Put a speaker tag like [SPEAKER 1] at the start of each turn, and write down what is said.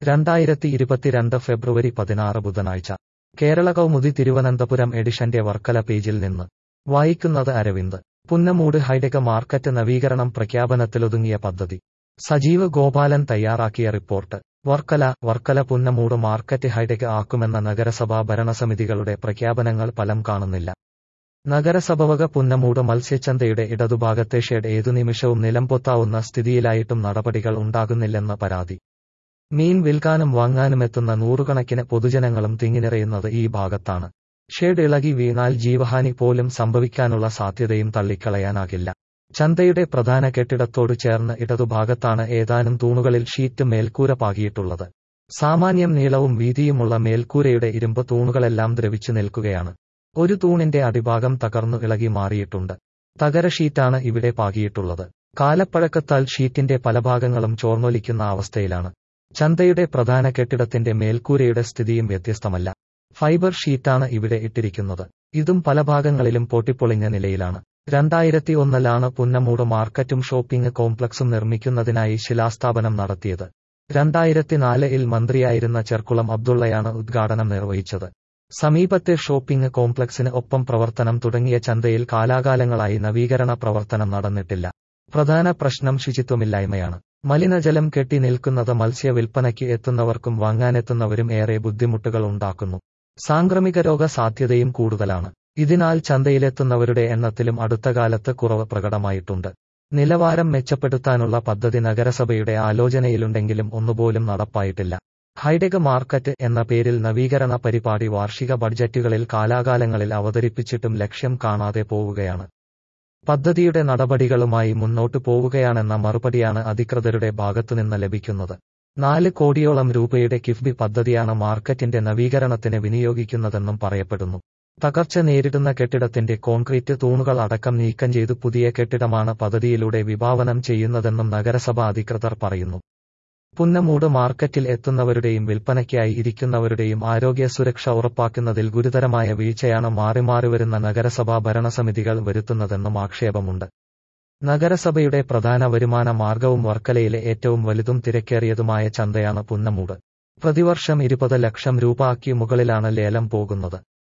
[SPEAKER 1] രണ്ടായിരത്തി ഇരുപത്തിരണ്ട് ഫെബ്രുവരി പതിനാറ് ബുധനാഴ്ച കേരള കൗമുദി തിരുവനന്തപുരം എഡിഷന്റെ വർക്കല പേജിൽ നിന്ന് വായിക്കുന്നത് അരവിന്ദ് പുന്നമൂട് ഹൈടെക് മാർക്കറ്റ് നവീകരണം പ്രഖ്യാപനത്തിലൊതുങ്ങിയ പദ്ധതി സജീവ് ഗോപാലൻ തയ്യാറാക്കിയ report Varkala Varkala Punnamoodu market hitech ആക്കുമെന്ന നഗരസഭാ ഭരണസമിതികളുടെ പ്രഖ്യാപനങ്ങൾ ഫലം കാണുന്നില്ല നഗരസഭവക പുന്നമൂട് മത്സ്യച്ചന്തയുടെ ഇടതുഭാഗത്തെ ഷെഡ് ഏതു നിമിഷവും നിലംപൊത്താവുന്ന സ്ഥിതിയിലായിട്ടും നടപടികൾ ഉണ്ടാകുന്നില്ലെന്ന പരാതി മീൻ വിൽക്കാനും വാങ്ങാനുമെത്തുന്ന നൂറുകണക്കിന് പൊതുജനങ്ങളും തിങ്ങിനിറയുന്നത് ഈ ഭാഗത്താണ് ഷെഡ് ഇളകി വീണാൽ ജീവഹാനി പോലും സംഭവിക്കാനുള്ള സാധ്യതയും തള്ളിക്കളയാനാകില്ല ചന്തയുടെ പ്രധാന കെട്ടിടത്തോട് ചേർന്ന് ഇടതുഭാഗത്താണ് ഏതാനും തൂണുകളിൽ ഷീറ്റ് മേൽക്കൂര പാകിയിട്ടുള്ളത് സാമാന്യം നീളവും വീതിയുമുള്ള മേൽക്കൂരയുടെ ഇരുമ്പ് തൂണുകളെല്ലാം ദ്രവിച്ചു നിൽക്കുകയാണ് ഒരു തൂണിന്റെ അടിഭാഗം തകർന്നു ഇളകി മാറിയിട്ടുണ്ട് തകര ഷീറ്റാണ് ഇവിടെ പാകിയിട്ടുള്ളത് കാലപ്പഴക്കത്താൽ ഷീറ്റിന്റെ പല ഭാഗങ്ങളും ചോർന്നൊലിക്കുന്ന അവസ്ഥയിലാണ് ചന്തയുടെ പ്രധാന കെട്ടിടത്തിന്റെ മേൽക്കൂരയുടെ സ്ഥിതിയും വ്യത്യസ്തമല്ല ഫൈബർ ഷീറ്റാണ് ഇവിടെ ഇട്ടിരിക്കുന്നത് ഇതും പല ഭാഗങ്ങളിലും പൊട്ടിപ്പൊളിഞ്ഞ നിലയിലാണ് രണ്ടായിരത്തി ഒന്നിലാണ് പുന്നമൂട് മാർക്കറ്റും ഷോപ്പിംഗ് കോംപ്ലക്സും നിർമ്മിക്കുന്നതിനായി ശിലാസ്ഥാപനം നടത്തിയത് രണ്ടായിരത്തിനാലിൽ മന്ത്രിയായിരുന്ന ചെർക്കുളം അബ്ദുള്ളയാണ് ഉദ്ഘാടനം നിർവഹിച്ചത് സമീപത്തെ ഷോപ്പിംഗ് കോംപ്ലക്സിന് ഒപ്പം പ്രവർത്തനം തുടങ്ങിയ ചന്തയിൽ കാലാകാലങ്ങളായി നവീകരണ പ്രവർത്തനം നടന്നിട്ടില്ല പ്രധാന പ്രശ്നം ശുചിത്വമില്ലായ്മയാണ് മലിനജലം കെട്ടി നിൽക്കുന്നത് മത്സ്യ വിൽപ്പനയ്ക്ക് എത്തുന്നവർക്കും വാങ്ങാനെത്തുന്നവരും ഏറെ ബുദ്ധിമുട്ടുകൾ ഉണ്ടാക്കുന്നു സാംക്രമിക രോഗ സാധ്യതയും കൂടുതലാണ് ഇതിനാൽ ചന്തയിലെത്തുന്നവരുടെ എണ്ണത്തിലും അടുത്ത കാലത്ത് കുറവ് പ്രകടമായിട്ടുണ്ട് നിലവാരം മെച്ചപ്പെടുത്താനുള്ള പദ്ധതി നഗരസഭയുടെ ആലോചനയിലുണ്ടെങ്കിലും ഒന്നുപോലും നടപ്പായിട്ടില്ല ഹൈടെക് മാർക്കറ്റ് എന്ന പേരിൽ നവീകരണ പരിപാടി വാർഷിക ബഡ്ജറ്റുകളിൽ കാലാകാലങ്ങളിൽ അവതരിപ്പിച്ചിട്ടും ലക്ഷ്യം കാണാതെ പോവുകയാണ് പദ്ധതിയുടെ നടപടികളുമായി മുന്നോട്ടു പോവുകയാണെന്ന മറുപടിയാണ് അധികൃതരുടെ ഭാഗത്തുനിന്ന് ലഭിക്കുന്നത് നാല് കോടിയോളം രൂപയുടെ കിഫ്ബി പദ്ധതിയാണ് മാർക്കറ്റിന്റെ നവീകരണത്തിന് വിനിയോഗിക്കുന്നതെന്നും പറയപ്പെടുന്നു തകർച്ച നേരിടുന്ന കെട്ടിടത്തിന്റെ കോൺക്രീറ്റ് തൂണുകൾ അടക്കം നീക്കം ചെയ്ത് പുതിയ കെട്ടിടമാണ് പദ്ധതിയിലൂടെ വിഭാവനം ചെയ്യുന്നതെന്നും നഗരസഭ അധികൃതർ പറയുന്നു പുന്നമൂട് മാർക്കറ്റിൽ എത്തുന്നവരുടെയും വിൽപ്പനയ്ക്കായി ഇരിക്കുന്നവരുടെയും ആരോഗ്യ സുരക്ഷ ഉറപ്പാക്കുന്നതിൽ ഗുരുതരമായ വീഴ്ചയാണ് മാറി മാറി വരുന്ന നഗരസഭാ ഭരണസമിതികൾ വരുത്തുന്നതെന്നും ആക്ഷേപമുണ്ട് നഗരസഭയുടെ പ്രധാന വരുമാന മാർഗവും വർക്കലയിലെ ഏറ്റവും വലുതും തിരക്കേറിയതുമായ ചന്തയാണ് പുന്നമൂട് പ്രതിവർഷം ഇരുപത് ലക്ഷം രൂപയ്ക്ക് മുകളിലാണ് ലേലം പോകുന്നത്